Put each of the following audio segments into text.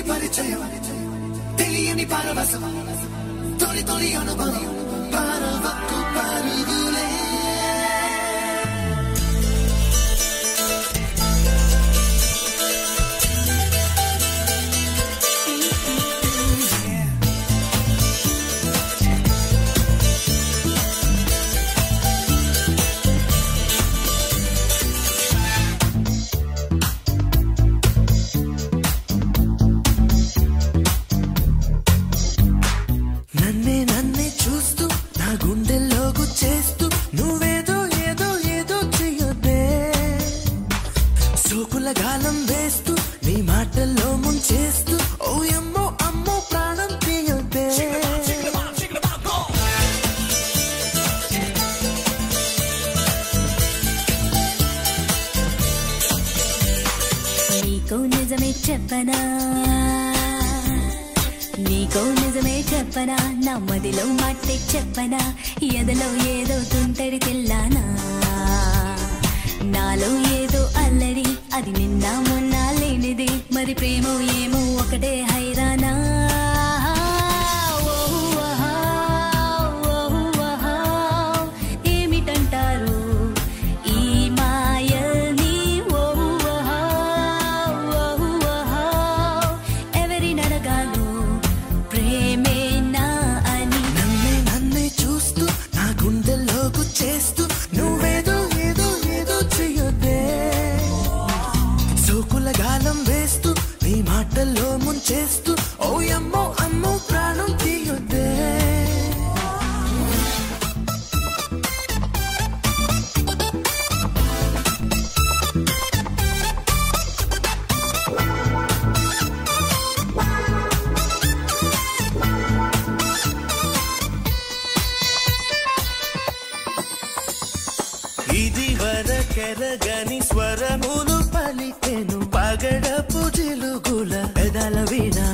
ఇరువురి పరిచయం తెలియని పరవశం తొలి తొలి అనుభవం పరవకు పరుగులే నన్నే నన్నే చూస్తూ నా గుండెల్లోకి చేస్తూ నువ్వేదో ఏదో ఏదో చెయ్యొద్దే సోకుల గాలం వేస్తూ నీ మాటల్లో ముంచేస్తూ ఓ అమ్మో అమ్మో ప్రాణం తీయొద్దే నీకో నిజమే చెప్పనా నీకో నిజమే చెప్పనా నా మదిలో మాటే చెప్పనా ఎదలో ఏదో తుంటరి తెల్లానా నాలో ఏదో అల్లరి అది నిన్న మొన్న లేనిది మరి ప్రేమ ఏమో ఒకటే హైరానా ఓ ఆహా, ఓ ఆహా, ఏమిటంటారు ఈ మాయని ఓ ఆహా, ఓ ఆహా, ఎవరినడగాను ప్రేమేనా అని నన్నే నన్నే చూస్తూ నా గుండెల్లోకి చేస్తూ నువ్వేదో ఏదో ఏదో చెయ్యొద్దే సోకుల గాలం వేస్తూ నీ మాటల్లో ముంచేస్తూ ఓ అమ్మో అమ్మో ప్రాణం తీయొద్దే ఇది వరకెరగని స్వరములు పలికెను పగడపు జిలుగుల పెదల వినా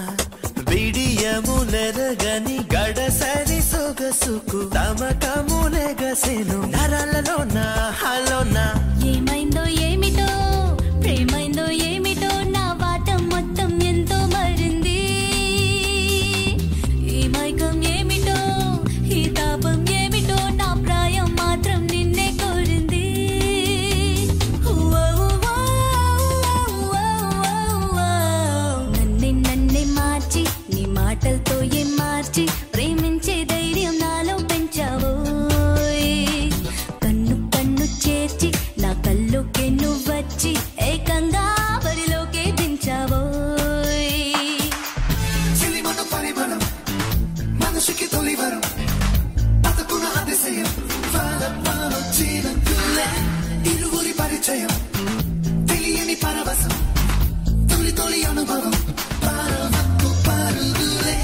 బిడియములెరగని గడసరి సొగసుకు తమకములెగసెను నరలలోన హలోన ఏమైందో ఏమిటో ప్రేమైందో ఏమిటో నా వాటం మొత్తం ఎంతో మరింది ఈ మైకం ఏమిటో ఈ తాపం ఏమిటో నా ప్రాయం మాత్రం నిన్నే కోరింది నన్నే నన్నే మార్చి నీ మాటలతో ఏం మార్చి ప్రేమించే ధైర్యం నాలో పెంచావోయ్ కన్ను కన్ను చేర్చి నా కల్లోకే నువ్వు వచ్చి ఏకంగా బరిలోకే దించావోయ్ చిలిమన పరిమళం మనసుకి తొలివరం బతుకున అతిశయం ఫలపాలొచ్చిన తులే ఇరువురి పరిచయం తెలియని పరవశం తొలి తొలి అనుభవం పరవకు పరుగులే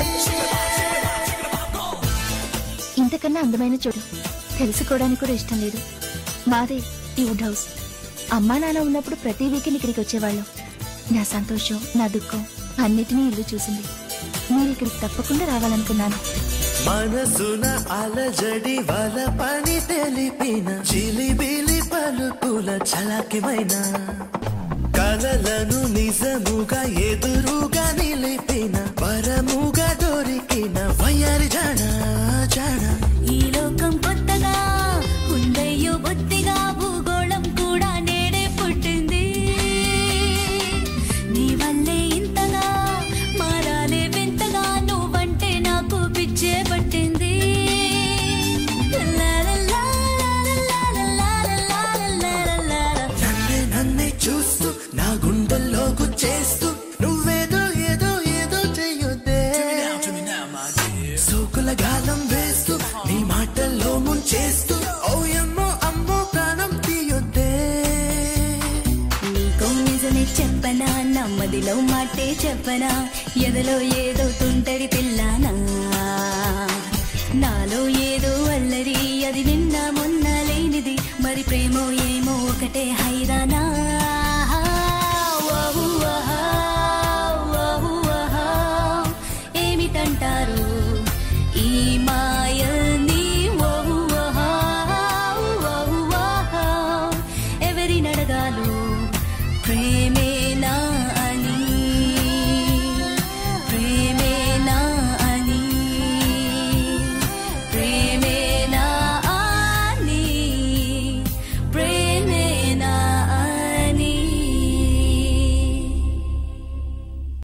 ఇంతకన్నా అందమైన చోటు తెలుసుకోవడానికి కూడా ఇష్టం లేదు మాదే ఈ వుడ్ హౌస్ అమ్మా నాన్న ఉన్నప్పుడు ప్రతి వీకెండ్ ఇక్కడికి వచ్చేవాళ్ళం నా సంతోషం నా దుఃఖం అన్నిటినీ ఇల్లు చూసింది మీరు ఇక్కడికి తప్పకుండా రావాలనుకున్నాను మనసున అలజడి వల పని తెలిపిన చిలిబిలి పలుకుల చలాకిమైన కలలను నిజముగా ఎదురుగా నిలిపిన వరముగా దొరికిన వయ్యారి జాణ జాణ ఈ లోకం కొత్తగా ఉందయ్యో బొత్తిగా భూగోళం కూడా నేడే పుట్టింది నీ వల్లే ఇంతగా మారాలే వింతగా నువ్వంటే నాకు పిచ్చే పట్టింది లాలలా, లాలలా, లాలలా, లాలలా. నన్నే నన్నే చూస్తూ నా గుండెల్లోకి చేస్తూ నువ్వేదో ఏదో ఏదో చెయ్యొద్దే సోకుల గాలం వేస్తూ నీ మాటల్లో ముంచేస్తూ ఓ అమ్మో అమ్మో ప్రాణం తీయొద్దే నీకో నిజమే చెప్పనా నమ్మదిలో మాటే చెప్పనా ఎదలో ఏదో తుంటరి పిల్లనా నాలో ఏదో అల్లరి అది నిన్న మొన్న లేనిది మరి ప్రేమో ఏమో ఒకటే హైరానా